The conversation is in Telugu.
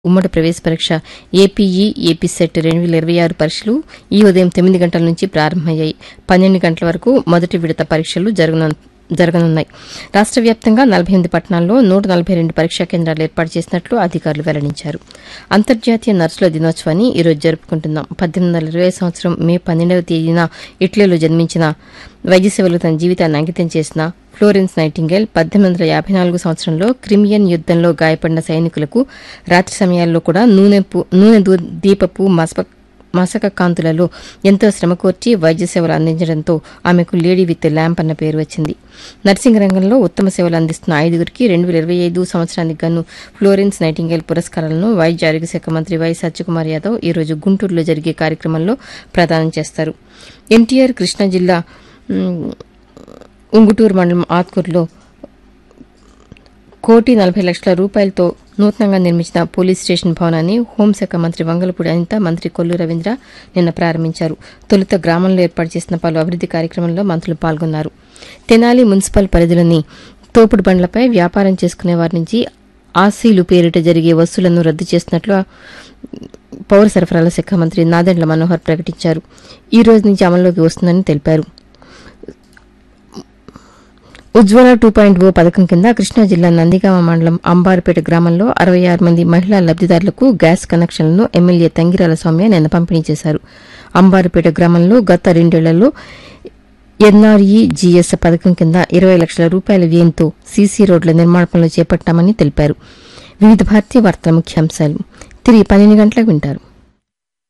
ఉమ్మడి ప్రవేశ పరీక్ష ఏపీఈ ఏపీ సెట్ రెండు వేల ఇరవై ఆరు పరీక్షలు ఈ ఉదయం తొమ్మిది గంటల నుంచి ప్రారంభమయ్యాయి పన్నెండు గంటల వరకు మొదటి విడత పరీక్షలు జరగను జరగనున్నాయి రాష్ట్ర వ్యాప్తంగా నలభై ఎనిమిది పట్టణాల్లో నూట నలభై రెండు పరీక్షా కేంద్రాలు ఏర్పాటు చేసినట్లు అధికారులు వెల్లడించారు అంతర్జాతీయ నర్సుల దినోత్సవాన్ని ఈరోజు జరుపుకుంటున్నాం పద్దెనిమిది వందల ఇరవై సంవత్సరం మే పన్నెండవ తేదీన ఇటలీలో జన్మించిన వైద్య సేవలకు తన జీవితాన్ని అంకితం చేసిన ఫ్లోరెన్స్ నైటింగేల్ పద్దెనిమిది వందల యాభై నాలుగు సంవత్సరంలో క్రిమియన్ యుద్దంలో గాయపడిన సైనికులకు రాత్రి సమయాల్లో కూడా నూనె పు- నూనె దూ- దీపపు మసక మసక కాంతులలో ఎంతో శ్రమ కోర్చి వైద్య సేవలు అందించడంతో ఆమెకు లేడీ విత్ ల్యాంప్ అన్న పేరు వచ్చింది నర్సింగ్ రంగంలో ఉత్తమ సేవలు అందిస్తున్న ఐదుగురికి రెండు వేల ఇరవై ఐదు సంవత్సరానికి గాను ఫ్లోరెన్స్ నైటింగేల్ పురస్కారాలను వైద్య ఆరోగ్య శాఖ మంత్రి వై సత్యకుమార్ యాదవ్ ఈరోజు గుంటూరులో జరిగే కార్యక్రమంలో ప్రదానం చేస్తారు ఎన్టీఆర్ కృష్ణా జిల్లా ఉమ్, ఉంగుటూరు మండలం ఆత్కూరులో కోటి నలభై లక్షల రూపాయలతో నూతనంగా నిర్మించిన పోలీస్ స్టేషన్ భవనాన్ని హోంశాఖ మంత్రి వంగలపూడి అనిత మంత్రి కొల్లు రవీంద్ర నిన్న ప్రారంభించారు తొలుత గ్రామంలో ఏర్పాటు చేసిన పలు అభివృద్ది కార్యక్రమంలో మంత్రులు పాల్గొన్నారు తెనాలి మున్సిపల్ పరిధిలోని తోపుడు బండ్లపై వ్యాపారం చేసుకునే వారి నుంచి ఆసీలు పేరిట జరిగే వస్తువులను రద్దు చేస్తున్నట్లు పౌర సరఫరాల శాఖ మంత్రి నాదెండ్ల మనోహర్ ప్రకటించారు ఈ రోజు నుంచి అమల్లోకి వస్తుందని తెలిపారు ఉజ్వల టూ పాయింట్ ఓ పథకం కింద కృష్ణా జిల్లా నందిగామ మండలం అంబారుపేట గ్రామంలో అరవై ఆరు మంది మహిళా లబ్దిదారులకు గ్యాస్ కనెక్షన్లను ఎమ్మెల్యే తంగిరాల సౌమ్య నిన్న పంపిణీ చేశారు అంబారుపేట గ్రామంలో గత రెండేళ్లలో ఎన్ఆర్ఈ జీఎస్ పథకం కింద ఇరవై లక్షల రూపాయల వ్యయంతో సీసీ రోడ్ల నిర్మాణ పనులు చేపట్టామని తెలిపారు వివిధ భారతీయ వార్తల ముఖ్యాంశాలు తిరిగి పన్నెండు గంటలకు వింటారు